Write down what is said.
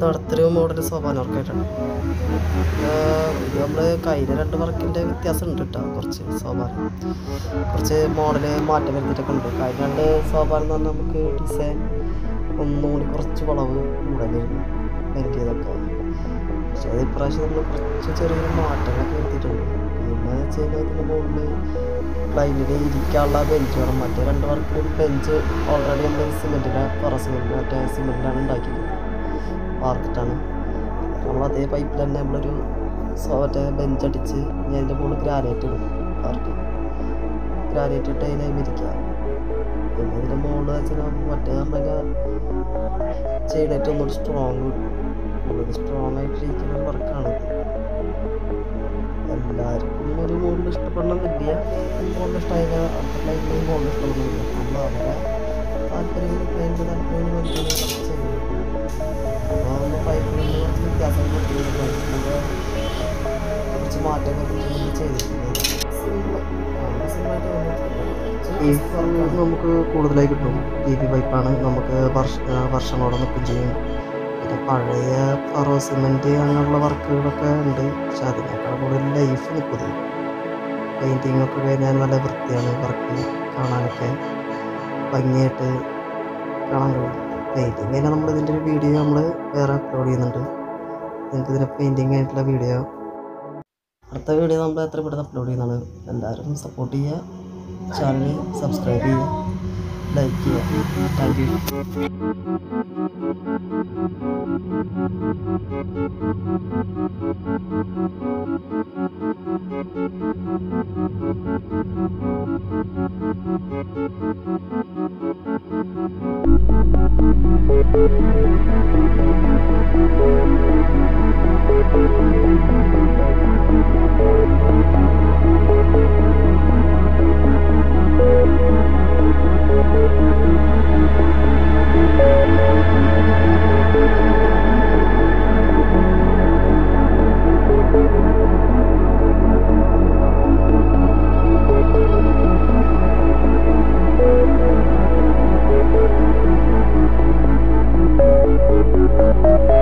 ഇത് അടുത്തൊരു മോഡൽ സോപാൻ വർക്കായിട്ടാണ് ഇത് നമ്മൾ കയ്യിലെ രണ്ട് വർക്കിൻ്റെ വ്യത്യാസം ഉണ്ട് കേട്ടോ കുറച്ച് സോപാൻ കുറച്ച് മോഡൽ മാറ്റം വരുത്തിയിട്ടൊക്കെ ഉണ്ട് കയ്യിൽ രണ്ട് സോപാൻ എന്ന് പറഞ്ഞാൽ നമുക്ക് ഡിസൈൻ ഒന്നുകൂടി കുറച്ച് വളവ് കൂടുതലായിരുന്നു വരുത്തിയതൊക്കെ പക്ഷേ അത് ഇപ്രാവശ്യം നമ്മൾ കുറച്ച് ചെറിയൊരു മാറ്റങ്ങളൊക്കെ വരുത്തിയിട്ടുണ്ട് പിന്നെ വെച്ച് കഴിഞ്ഞാൽ ഇതിൻ്റെ മുകളിൽ ക്ലൈൻറ്റിന് ഇരിക്കാനുള്ള ബെഞ്ച് വേണം മറ്റേ രണ്ട് വർക്കിലും ബെഞ്ച് ഓൾറെഡി നമ്മൾ സിമെൻറ്റിൻ്റെ കുറ സിമെൻറ്റ് മറ്റേ സിമെൻറ്റിലാണ് ഉണ്ടാക്കിയത് വാർത്തിട്ടാണ് നമ്മൾ അതേ പൈപ്പിൽ തന്നെ നമ്മളൊരു സോ- മറ്റേ ബെഞ്ച് അടിച്ച് ഇനി അതിൻ്റെ മുകളിൽ ഗ്രാനൈറ്റ് ഇടും വാർത്തി ഗ്രാനൈറ്റ് ഇട്ട് അതിനെ ഇരിക്കുക പിന്നെ ഇതിൻ്റെ മുകളിൽ വെച്ചാൽ മറ്റേ പറഞ്ഞാൽ ചെയ്തിട്ട് ഒന്നുകൂടി സ്ട്രോങ് കിട്ടും കൂടുതൽ സ്ട്രോങ് ആയിട്ട് ഇരിക്കുന്ന വർക്കാണ് എല്ലാവർക്കും ഒരു മോഡൽ ഇഷ്ടപ്പെടണമെന്നില്ല മോഡൽ ഇഷ്ടമായില്ല അടുത്ത ലൈനിൽ മോഡൽ ഇഷ്ടപ്പെടുന്നില്ല നമ്മൾ അവരെ താല്പര്യങ്ങൾ ക്ലൈൻറ്റ് താല്പര്യങ്ങൾ നോക്കിയാണ് ചെയ്യുന്നത് അപ്പോൾ നമ്മൾ പൈപ്പിൽ നിന്ന് കുറച്ച് വ്യത്യാസം കൊണ്ടുവരുന്നത് കുറച്ച് മാറ്റം വരുത്തിയിട്ട് ചെയ്തിട്ടുണ്ട് നമുക്ക് കൂടുതലായി കിട്ടും ജി ബി പൈപ്പാണ് നമുക്ക് വർഷ വർഷങ്ങളോടെ നിൽക്കും ചെയ്യും പിന്നെ പഴയ ഫറോ സിമെൻറ്റ് അങ്ങനെയുള്ള വർക്കുകളൊക്കെ ഉണ്ട് പക്ഷെ അതിനേക്കാൾ കൂടുതൽ ലൈഫ് നിൽക്കുന്നത് പെയിൻറ്റിങ് ഒക്കെ കഴിഞ്ഞാൽ നല്ല വൃത്തിയാണ് വർക്ക് കാണാനൊക്കെ ഭംഗിയായിട്ട് കാണാൻ കഴിയും പെയിൻറ്റിങ് കഴിഞ്ഞാൽ നമ്മൾ ഇതിൻ്റെ ഒരു വീഡിയോ നമ്മൾ വേറെ അപ്ലോഡ് ചെയ്യുന്നുണ്ട് നിങ്ങൾക്ക് ഇതിൻ്റെ പെയിൻറ്റിങ് ആയിട്ടുള്ള വീഡിയോ അടുത്ത വീഡിയോ നമ്മൾ എത്ര പെട്ടെന്ന് അപ്ലോഡ് ചെയ്യുന്നതാണ് എല്ലാവരും സപ്പോർട്ട് ചെയ്യുക ചാനൽ സബ്സ്ക്രൈബ് ചെയ്യുക ലൈക്ക് ചെയ്യുക താങ്ക് യു Thank you.